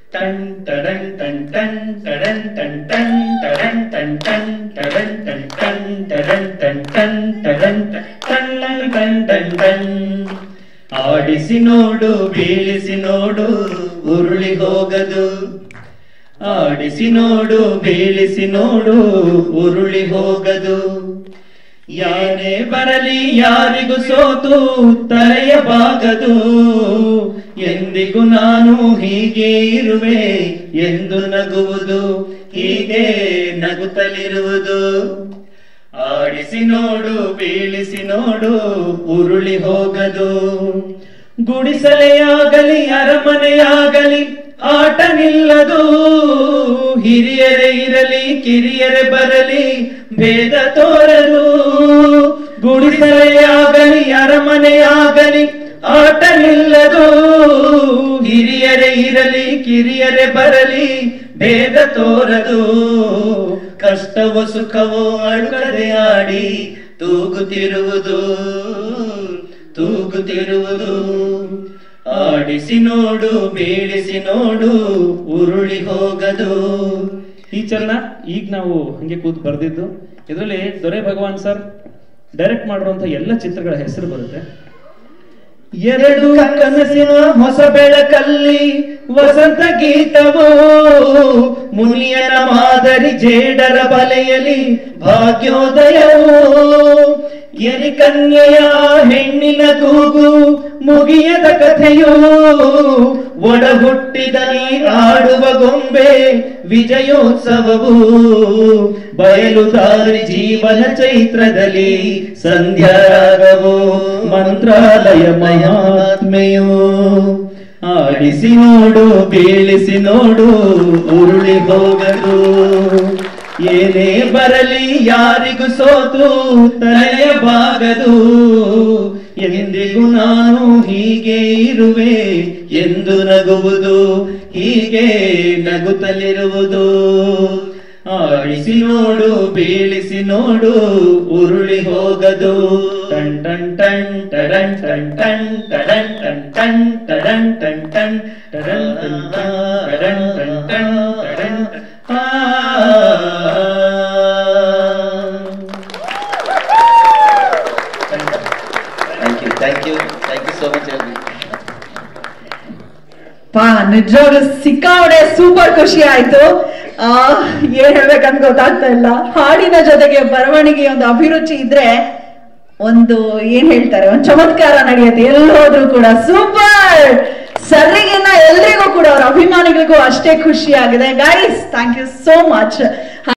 ton ಟಡನ್ ಟನ್ ಟನ್ ಟಡನ್ ಟನ್ ಟನ್ ಟಡನ್ ಟನ್ ಟನ್ ಟಡನ್ ಟನ್ ಟನ್ ಟಡನ್ ಟನ್ ಟನ್ ಟಡನ್ ಟನ್ ಟನ್ ಟನ್ ಟನ್ ಆಡಿಸಿ ನೋಡು ಬೀಳಿಸಿ ನೋಡು ಉರುಳಿ ಹೋಗದು ಆಡಿಸಿ ನೋಡು ಬೀಳಿಸಿ ನೋಡು ಉರುಳಿ ಹೋಗದು ಯಾರೇ ಬರಲಿ ಯಾರಿಗೂ ಸೋತು ತಲೆಯ ಬಾಗದು ಎಂದಿಗೂ ನಾನು ಹೀಗೆ ಇರುವೆ ಎಂದು ನಗುವುದು ಹೀಗೆ ನಗುತ್ತಲಿರುವುದು ಆಡಿಸಿ ನೋಡು ಬೀಳಿಸಿ ನೋಡು ಉರುಳಿ ಹೋಗದು ಗುಡಿಸಲೆಯಾಗಲಿ ಅರಮನೆಯಾಗಲಿ ಆಟ ನಿಲ್ಲದು ಹಿರಿಯರೇ ಇರಲಿ ಕಿರಿಯರೇ ಬರಲಿ ಭೇದ ತೋರದು ಗುಡಿಸಲೆಯಾಗಲಿ ಅರಮನೆಯಾಗಲಿ ಆಟ ನಿಲ್ಲದು ಹಿರಿಯರೇ ಇರಲಿ ಕಿರಿಯರೇ ಬರಲಿ ಭೇದ ತೋರದು ಕಷ್ಟವೋ ಸುಖವೋ ಅಳುಕದೆ ಆಡಿ ತೂಗುತ್ತಿರುವುದು ತೂಗುತ್ತಿರುವುದು ಆಡಿಸಿ ನೋಡು ಬೀಳಿಸಿ ನೋಡು ಉರುಳಿ ಹೋಗದು ಈ ಚರಣ ಈಗ ನಾವು ಹಂಗೆ ಕೂತ್ ಬರ್ದಿದ್ದು ಇದರಲ್ಲಿ ದೊರೆ ಭಗವಾನ್ ಸರ್ ಡೈರೆಕ್ಟ್ ಮಾಡಿರುವಂತ ಎಲ್ಲ ಚಿತ್ರಗಳ ಹೆಸರು ಬರುತ್ತೆ ಎರಡು ಕನಸಿನ ಹೊಸ ಬೆಳಕಲ್ಲಿ ವಸಂತ ಗೀತವು ಮುನಿಯನ ಮಾದರಿ ಜೇಡರ ಬಲೆಯಲಿ ಭಾಗ್ಯೋದಯವು ಎರಿ ಕನ್ಯೆಯ ಹೆಣ್ಣಿನ ಕೂಗು ಮುಗಿಯದ ಕಥೆಯು ಒಡ ಹುಟ್ಟಿದಲ್ಲಿ ಆಡುವ ಗೊಂಬೆ ವಿಜಯೋತ್ಸವವು ಬಯಲು ದಾರಿ ಜೀವನ ಚೈತ್ರದಲ್ಲಿ ಸಂಧ್ಯಾರಾಗವು ಮಂತ್ರಾಲಯ ಮಹಾತ್ಮೆಯು ಆಡಿಸಿ ನೋಡು ಬೀಳಿಸಿ ನೋಡು ಉರುಳಿ ಹೋಗದು ಏನೇ ಬರಲಿ ಯಾರಿಗೂ ಸೋತು ತಲೆಯ ಬಾಗದು ಎಂದಿಗೂ ನಾನು ಹೀಗೆ ಇರುವೆ ಎಂದು ನಗುವುದು ಹೀಗೆ ನಗುತ್ತಲಿರುವುದು ಆಡಿಸಿ ನೋಡು ಬೀಳಿಸಿ ನೋಡು ಉರುಳಿ ಹೋಗದು ಟನ್ ಟನ್ ಟನ್ ಟಡನ್ ಟನ್ ಟನ್ ಟಡನ್ ಟನ್ ಟನ್ ಟಡನ್ ಟನ್ ಟನ್ ಟಡನ್ ಟನ್ ಟನ್ ಟಡನ್ ಟನ್ ಟನ್ ಟಡನ್ ಆ thank you thank you thank you so much ಎಲ್ರಿ ಪಾ ನಿಜವಾಗ್ಲೂ ಸಿಕ್ಕಾಪಟ್ಟೆ ಸೂಪರ್ ಖುಷಿ ಆಯ್ತು ಆ ಏನ್ ಹೇಳ್ಬೇಕಂತ ಗೊತ್ತಾಗ್ತಾ ಇಲ್ಲ ಹಾಡಿನ ಜೊತೆಗೆ ಬರವಣಿಗೆ ಒಂದು ಅಭಿರುಚಿ ಇದ್ರೆ ಒಂದು ಏನ್ ಹೇಳ್ತಾರೆ ಒಂದು ಚಮತ್ಕಾರ ನಡೆಯುತ್ತೆ ಎಲ್ಲೋದ್ರೂ ಕೂಡ ಸೂಪರ್ ಸರ್ರಿಗಿನ್ನ ಎಲ್ರಿಗೂ ಕೂಡ ಅವ್ರ ಅಭಿಮಾನಿಗಳಿಗೂ ಅಷ್ಟೇ ಖುಷಿ ಆಗಿದೆ guys thank you so much